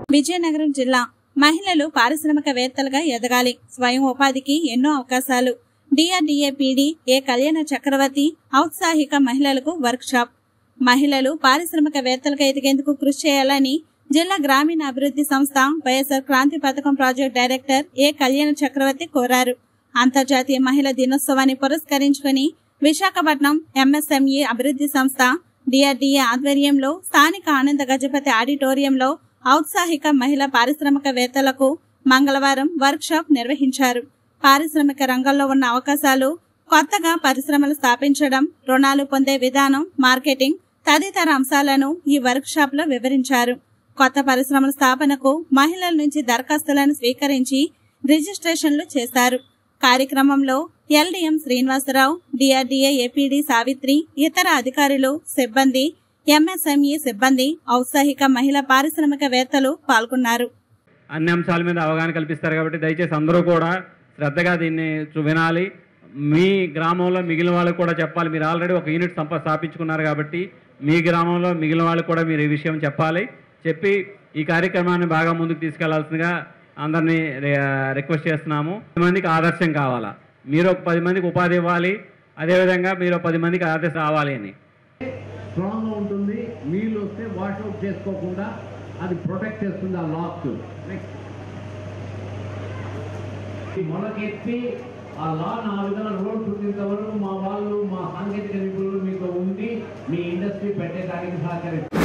విజయనగరం జిల్లా మహిళలు పారిశ్రామికవేత్తలుగా ఎదగాలి స్వయం ఉపాధికి ఎన్నో అవకాశాలు డిఆర్డీఏ పీడీ ఏ కళ్యాణ చక్రవర్తి ఔత్సాహిక మహిళలకు వర్క్ షాప్ మహిళలు పారిశ్రామికవేత్తలుగా ఎదిగేందుకు కృషి చేయాలని జిల్లా గ్రామీణ అభివృద్ధి సంస్థ వైఎస్ఆర్ క్రాంతి పథకం ప్రాజెక్ట్ డైరెక్టర్ ఏ కళ్యాణ చక్రవర్తి కోరారు అంతర్జాతీయ మహిళా దినోత్సవాన్ని పురస్కరించుకుని విశాఖపట్నం ఎంఎస్ఎంఈ అభివృద్ధి సంస్థ డిఆర్డీఏ ఆధ్వర్యంలో స్థానిక ఆనంద గజపతి ఆడిటోరియంలో ఔత్సాహిక మహిళా పారిశ్రామికవేత్తలకు మంగళవారం వర్క్ షాప్ నిర్వహించారు పారిశ్రామిక రంగంలో ఉన్న అవకాశాలు కొత్తగా పరిశ్రమలు స్థాపించడం రుణాలు పొందే విధానం మార్కెటింగ్ తదితర అంశాలను ఈ వర్క్ షాప్ లో వివరించారు కొత్త పరిశ్రమల స్థాపనకు మహిళల నుంచి దరఖాస్తులను స్వీకరించి రిజిస్ట్రేషన్లు చేశారు కార్యక్రమంలో LDM Srinivasarao DRDA APD Savitri ఇతర అధికారులు సిబ్బంది ఎంఎస్ఎంఈ సిబ్బంది ఔత్సాహిక మహిళా పారిశ్రామికవేత్తలు పాల్గొన్నారు అన్ని అంశాల మీద అవగాహన కల్పిస్తారు కాబట్టి దయచేసి అందరూ కూడా శ్రద్ధగా దీన్ని చూ- వినాలి మీ గ్రామంలో మిగిలిన వాళ్ళకు కూడా చెప్పాలి మీరు ఆల్రెడీ ఒక యూనిట్ సంప స్థాపించుకున్నారు కాబట్టి మీ గ్రామంలో మిగిలిన వాళ్ళకు కూడా మీరు ఈ విషయం చెప్పాలి చెప్పి ఈ కార్యక్రమాన్ని బాగా ముందుకు తీసుకెళ్లాల్సిందిగా అందరినీ రి- రిక్వెస్ట్ చేస్తున్నాము పది మందికి ఆదర్శం కావాలా మీరు ఒక పది మందికి ఉపాధి ఇవ్వాలి అదేవిధంగా మీరు ఒక పది మందికి ఆదర్శం రావాలి అని స్ట్రాంగ్గా ఉంటుంది నీళ్ళు వస్తే వాష్ అవుట్ చేసుకోకుండా అది ప్రొటెక్ట్ చేస్తుంది ఆ లాక్ నెక్స్ట్ మొలకెత్తి ఆ లాన్ ఆ విధంగా రోడ్ చుట్టేంత వరకు మా వాళ్ళు మా సాంకేతిక నిపుణులు మీతో ఉండి మీ ఇండస్ట్రీ పెట్టేదానికి సహకరిస్తారు